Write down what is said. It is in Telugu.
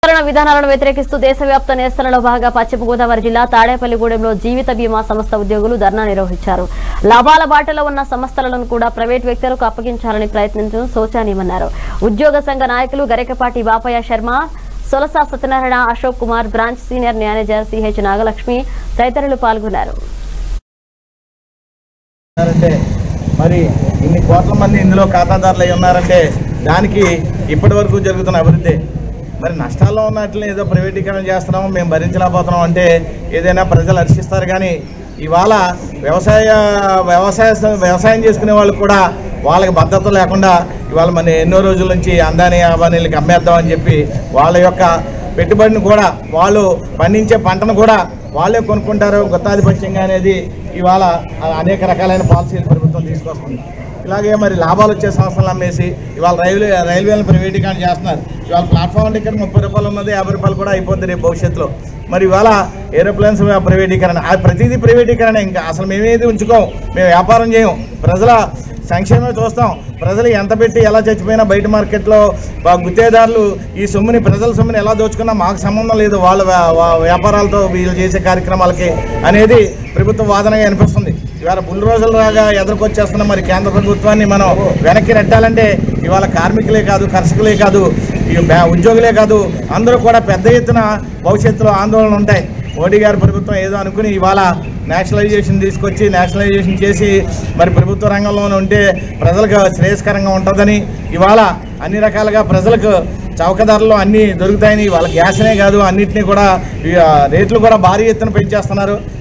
నియంత్రణ విధానాలను వ్యతిరేకిస్తూ దేశవ్యాప్త నిరసనలో భాగంగా పశ్చిమ గోదావరి జిల్లా తాడేపల్లిగూడెంలో జీవిత బీమా సంస్థ ఉద్యోగులు ధర్నా నిర్వహించారు లాభాల బాటలో ఉన్న సంస్థలను కూడా ప్రైవేట్ వ్యక్తులకు అప్పగించాలని ప్రయత్నించడం శోచనీయమన్నారు ఉద్యోగ సంఘ నాయకులు Garikapati Bapayya Sharma Solasa Satyanarayana Ashok Kumar branch senior manager CH Nagalakshmi తదితరులు పాల్గొన్నారు ఉన్నారంటే మరి ఇన్ని కోట్ల మంది ఇందులో ఖాతాదారులు అయి ఉన్నారంటే దానికి ఇప్పటి వరకు జరుగుతున్న అభివృద్ధి మరి నష్టాల్లో ఉన్నట్లు ఏదో ప్రైవేటీకరణ చేస్తున్నాము మేము భరించలేకపోతున్నాం అంటే ఏదైనా ప్రజలు హర్షిస్తారు కానీ ఇవాళ వ్యవసాయ వ్యవసాయ వ్యవసాయం చేసుకునే వాళ్ళు కూడా వాళ్ళకి భద్రత లేకుండా ఇవాళ మన ఎన్నో రోజుల నుంచి అందాని అబానీలకి అమ్మేద్దామని చెప్పి వాళ్ళ యొక్క పెట్టుబడిని కూడా వాళ్ళు పండించే పంటను కూడా వాళ్ళే కొనుక్కుంటారు గుత్తాధిపత్యంగా అనేది ఇవాళ అనేక రకాలైన పాలసీలు ప్రభుత్వం తీసుకొస్తుంది ఇలాగే మరి లాభాలు వచ్చే సంస్థలు అమ్మేసి ఇవాళ రైల్వే రైల్వేలను ప్రైవేటీకరణ చేస్తున్నారు ఇవాళ ప్లాట్ఫామ్ టికెట్ ముప్పై రూపాయలు ఉన్నది యాభై రూపాయలు కూడా అయిపోతుంది రేపు భవిష్యత్తులో మరి ఇవాళ ఏరోప్లేన్స్ ప్రైవేటీకరణ ఆ ప్రతిదీ ప్రైవేటీకరణ ఇంకా అసలు మేమేది ఉంచుకోం మేము వ్యాపారం చేయం ప్రజల సంక్షేమమే చూస్తాం ప్రజలు ఎంత పెట్టి ఎలా చచ్చిపోయినా బయట మార్కెట్లో వా- గుత్తేదారులు ఈ సొమ్ముని ప్రజల సొమ్ముని ఎలా దోచుకున్నా మాకు సంబంధం లేదు వాళ్ళ వ్యా- వా- వ్యాపారాలతో వీళ్ళు చేసే కార్యక్రమాలకి అనేది ప్రభుత్వ వాదనగా అనిపిస్తుంది ఇవాళ బుల్రోజుల రాగా ఎదుర్కొచ్చేస్తున్న మరి కేంద్ర ప్రభుత్వాన్ని మనం వెనక్కి నెట్టాలంటే ఇవాళ కార్మికులే కాదు కర్షకులే కాదు ఈ బ్యా- ఉద్యోగులే కాదు అందరూ కూడా పెద్ద ఎత్తున భవిష్యత్తులో ఆందోళన ఉంటాయి మోడీ గారి ప్రభుత్వం ఏదో అనుకుని ఇవాళ నేషనలైజేషన్ తీసుకొచ్చి నేషనలైజేషన్ చేసి మరి ప్రభుత్వ రంగంలోనే ఉంటే ప్రజలకు శ్రేయస్కరంగా ఉంటుందని ఇవాళ అన్ని రకాలుగా ప్రజలకు చౌక ధరలు అన్నీ దొరుకుతాయని వాళ్ళ గ్యాస్నే కాదు అన్నింటినీ కూడా ఈ, ఆ, రేట్లు కూడా భారీ ఎత్తున పెంచేస్తున్నారు